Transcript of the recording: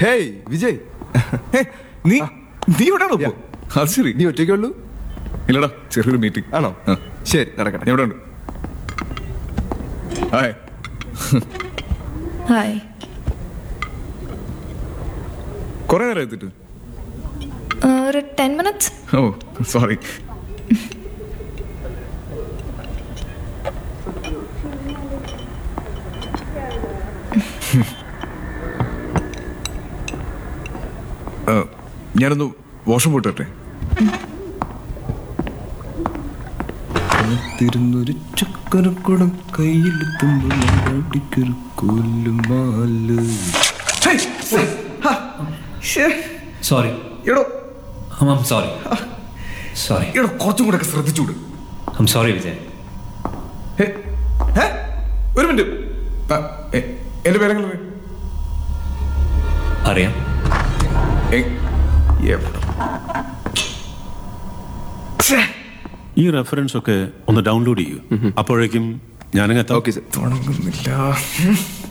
Hey Vijay ഹേ, നീ നീ എവിടെയാണോ ഇപ്പോ? അത് ശരി നീ ഒറ്റയ്ക്കേ ഉള്ളൂ ഇല്ലടാ ചെറിയൊരു മീറ്റിംഗ് ആണോ ആ. ശരി നടക്കട്ടെ ഞാൻ ഇവിടെ ഉണ്ട് ഹായ് ഹായ് കുറെ നേരം എത്തിട്ട് ഒരു ടെൻ മിനിറ്റ്സ് ഓ സോറി ഞാനൊന്ന് വാഷം പോട്ടെ തിരുന്നൊരു ചക്കരക്കുടം കയ്യിലെത്തുമ്പോൾ കൊല്ലുമാല് സോറി എടോ ഐം സോറി സോറി എടോ കുറച്ചും കൂടെ ഒക്കെ ശ്രദ്ധിച്ചൂട് ഐം സോറി വിജയ് ഹേ, ഹേ, ഒരു മിനിറ്റ് ആ, എ, എന്റെ പേരെങ്ങനെ അറിയാം? അറിയാം എ, എവിടെ? ഛേ, ഈ റെഫറൻസ് ഒക്കെ ഒന്ന് ഡൗൺലോഡ് ചെയ്യൂ അപ്പോഴേക്കും ഞാനങ്ങ് എത്താം ഓക്കെ സാർ തുടങ്ങുന്നില്ല